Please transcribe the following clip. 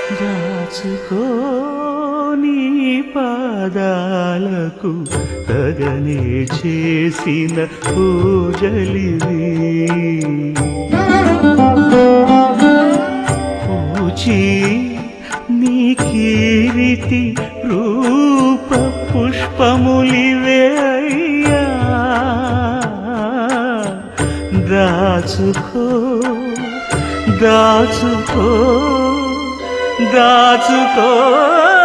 దాచుకో నీ పాదాలకు తగనే చేసిన పూజలివి పూచి నీ కీరితి రూప పుష్పములివే అయ్యా దాచుకో దాచుకో దాచుకో